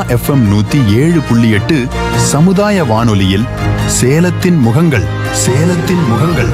FM நூத்தி ஏழு புள்ளி எட்டு சமுதாய வானொலியில் சேலத்தின் முகங்கள் சேலத்தின் முகங்கள்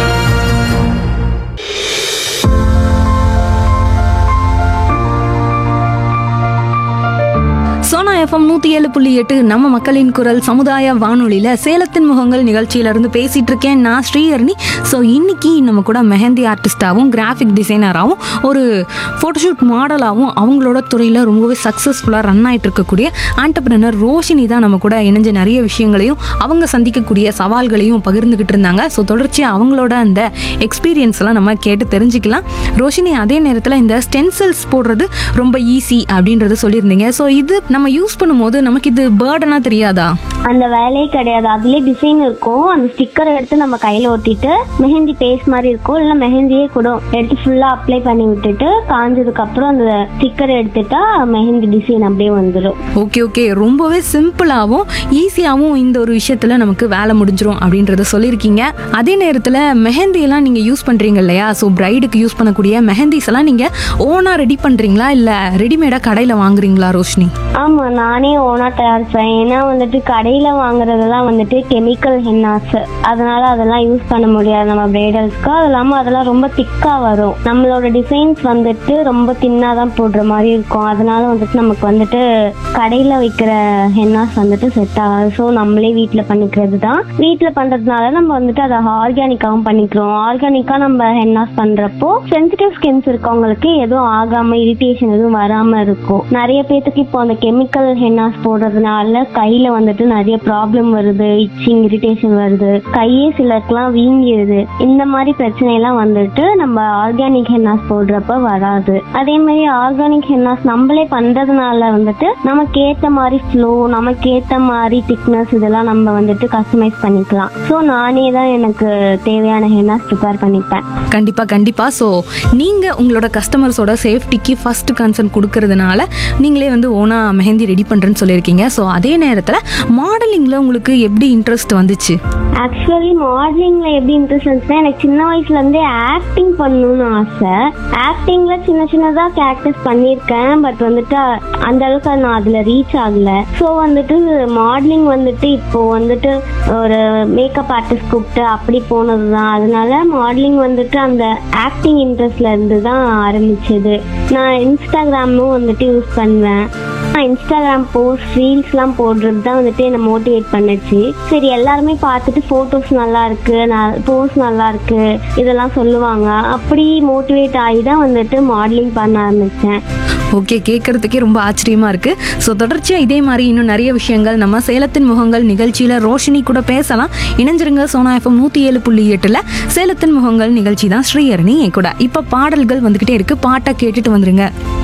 சோனா எஃப்எம் நூத்தி ஏழு புள்ளி எட்டு நம்ம மக்களின் குரல் சமுதாய வானொலியில சேலத்தின் முகங்கள் நிகழ்ச்சியில இருந்து பேசிட்டு இருக்கேன் நான் ஸ்ரீஹரணி ஸோ இன்னைக்கு நம்ம கூட மெஹந்தி ஆர்டிஸ்டாகவும் கிராஃபிக் டிசைனராகவும் ஒரு ஃபோட்டோஷூட் மாடலாகவும் அவங்களோட துறையில் ரொம்பவே சக்ஸஸ்ஃபுல்லாக ரன் ஆயிட்டு இருக்கக்கூடிய ஆண்டர்பிரினர் ரோஷினி தான் நம்ம கூட இணைஞ்ச நிறைய விஷயங்களையும் அவங்க சந்திக்கக்கூடிய சவால்களையும் பகிர்ந்துகிட்டு இருந்தாங்க ஸோ தொடர்ச்சியாக அவங்களோட அந்த எக்ஸ்பீரியன்ஸ் எல்லாம் நம்ம கேட்டு தெரிஞ்சுக்கலாம் ரோஷினி அதே நேரத்தில் இந்த ஸ்டென்சில்ஸ் போடுறது ரொம்ப ஈஸி அப்படின்றத சொல்லியிருந்தீங்க ஸோ இது நம்ம யூஸ் பண்ணும்போது நமக்கு இது பேர்டனா தெரியாதா அந்த வேலையே கிடையாது அதுலயே டிசைன் இருக்கும் அந்த ஸ்டிக்கர் எடுத்து நம்ம கையில ஒட்டிட்டு மெஹந்தி பேஸ்ட் மாதிரி இருக்கும் இல்ல மெஹந்தியே கூட எடுத்து ஃபுல்லா அப்ளை பண்ணி விட்டுட்டு காஞ்சதுக்கு அப்புறம் அந்த ஸ்டிக்கர் எடுத்துட்டா மெஹந்தி டிசைன் அப்படியே வந்துடும் ஓகே ஓகே ரொம்பவே சிம்பிளாகவும் ஈஸியாகவும் இந்த ஒரு விஷயத்துல நமக்கு வேலை முடிஞ்சிரும் அப்படின்றத சொல்லியிருக்கீங்க அதே நேரத்தில் மெஹந்தி எல்லாம் நீங்க யூஸ் பண்றீங்க இல்லையா ஸோ பிரைடுக்கு யூஸ் பண்ணக்கூடிய மெஹந்திஸ் எல்லாம் நீங்க ஓனா ரெடி பண்றீங்களா இல்ல ரெடிமேடா கடையில வாங்குறீங்களா ரோஷினி ஆமா நானே ஓனா தயாரிப்பேன் ஏன்னா வந்துட்டு கடையில வாங்குறதெல்லாம் வந்துட்டு கெமிக்கல் ஹென்னாஸ் அதனால அதெல்லாம் யூஸ் பண்ண முடியாது நம்ம பிரைடல்ஸ்க்கு அது இல்லாம அதெல்லாம் ரொம்ப திக்கா வரும் நம்மளோட டிசைன்ஸ் வந்துட்டு ரொம்ப தின்னா தான் போடுற மாதிரி இருக்கும் அதனால வந்துட்டு நமக்கு வந்துட்டு கடையில விற்கிற ஹென்னாஸ் வந்துட்டு செட் ஆகாது ஸோ நம்மளே வீட்ல பண்ணிக்கிறது தான் வீட்ல பண்றதுனால நம்ம வந்துட்டு அதை ஆர்கானிக்காவும் பண்ணிக்கிறோம் ஆர்கானிக்கா நம்ம ஹென்னாஸ் பண்றப்போ சென்சிட்டிவ் ஸ்கின்ஸ் இருக்கவங்களுக்கு எதுவும் ஆகாம இரிட்டேஷன் எதுவும் வராம இருக்கும் நிறைய பேத்துக்கு இப்போ அந்த கெமிக்கல் ஹென்னாஸ் போடுறதுனால கையில வந்துட்டு நிறைய ப்ராப்ளம் வருது இச்சிங் இரிட்டேஷன் வருது கையே சிலருக்குலாம் வீங்கிடுது இந்த மாதிரி பிரச்சனை எல்லாம் வந்துட்டு நம்ம ஆர்கானிக் ஹென்னாஸ் போடுறப்ப வராது அதே மாதிரி ஆர்கானிக் ஹென்னாஸ் நம்மளே பண்றதுனால வந்துட்டு நமக்கு ஏத்த மாதிரி ஃப்ளோ நமக்கு ஏத்த மாதிரி திக்னஸ் இதெல்லாம் நம்ம வந்துட்டு கஸ்டமைஸ் பண்ணிக்கலாம் ஸோ நானே தான் எனக்கு தேவையான ஹென்னாஸ் ப்ரிப்பேர் பண்ணிப்பேன் கண்டிப்பா கண்டிப்பா ஸோ நீங்க உங்களோட கஸ்டமர்ஸோட சேஃப்டிக்கு ஃபர்ஸ்ட் கன்சர்ன் கொடுக்கறதுனால நீங்களே வந்து ஓனா மெஹந்தி ரெடி பண்றேன்னு சொல்லியிருக்கீங்க ஸோ அதே நேரத்தில் மாடலிங்ல உங்களுக்கு எப்படி இன்ட்ரெஸ்ட் வந்துச்சு ஆக்சுவலி மாடலிங்ல எப்படி இன்ட்ரெஸ்ட் இருந்துச்சுன்னா எனக்கு சின்ன வயசுல இருந்தே ஆக்டிங் பண்ணணும்னு ஆசை ஆக்டிங்ல சின்ன சின்னதா கேரக்டர்ஸ் பண்ணியிருக்கேன் பட் வந்துட்டு அந்த அளவுக்கு நான் அதுல ரீச் ஆகல ஸோ வந்துட்டு மாடலிங் வந்துட்டு இப்போ வந்துட்டு ஒரு மேக்கப் ஆர்டிஸ்ட் கூப்பிட்டு அப்படி போனது தான் அதனால மாடலிங் வந்துட்டு அந்த ஆக்டிங் இன்ட்ரெஸ்ட்ல இருந்து தான் ஆரம்பிச்சது நான் இன்ஸ்டாகிராமும் வந்துட்டு யூஸ் பண்ணுவேன் நான் இன்ஸ்டாகிராம் போஸ்ட் ரீல்ஸ்லாம் போடுறது தான் வந்துட்டு என்னை மோட்டிவேட் பண்ணுச்சு சரி எல்லாருமே பார்த்துட்டு ஃபோட்டோஸ் நல்லா இருக்கு நான் போஸ்ட் நல்லா இருக்கு இதெல்லாம் சொல்லுவாங்க அப்படி மோட்டிவேட் ஆகி தான் வந்துட்டு மாடலிங் பண்ண ஆரம்பித்தேன் ஓகே கேட்கறதுக்கே ரொம்ப ஆச்சரியமா இருக்கு ஸோ தொடர்ச்சியா இதே மாதிரி இன்னும் நிறைய விஷயங்கள் நம்ம சேலத்தின் முகங்கள் நிகழ்ச்சியில ரோஷினி கூட பேசலாம் இணைஞ்சிருங்க சோனா எஃப்எம் நூத்தி ஏழு புள்ளி எட்டுல சேலத்தின் முகங்கள் நிகழ்ச்சி தான் ஸ்ரீஹரணி என் கூட இப்ப பாடல்கள் வந்துகிட்டே இருக்கு பாட்டை கேட்டுட்டு வந்துருங்க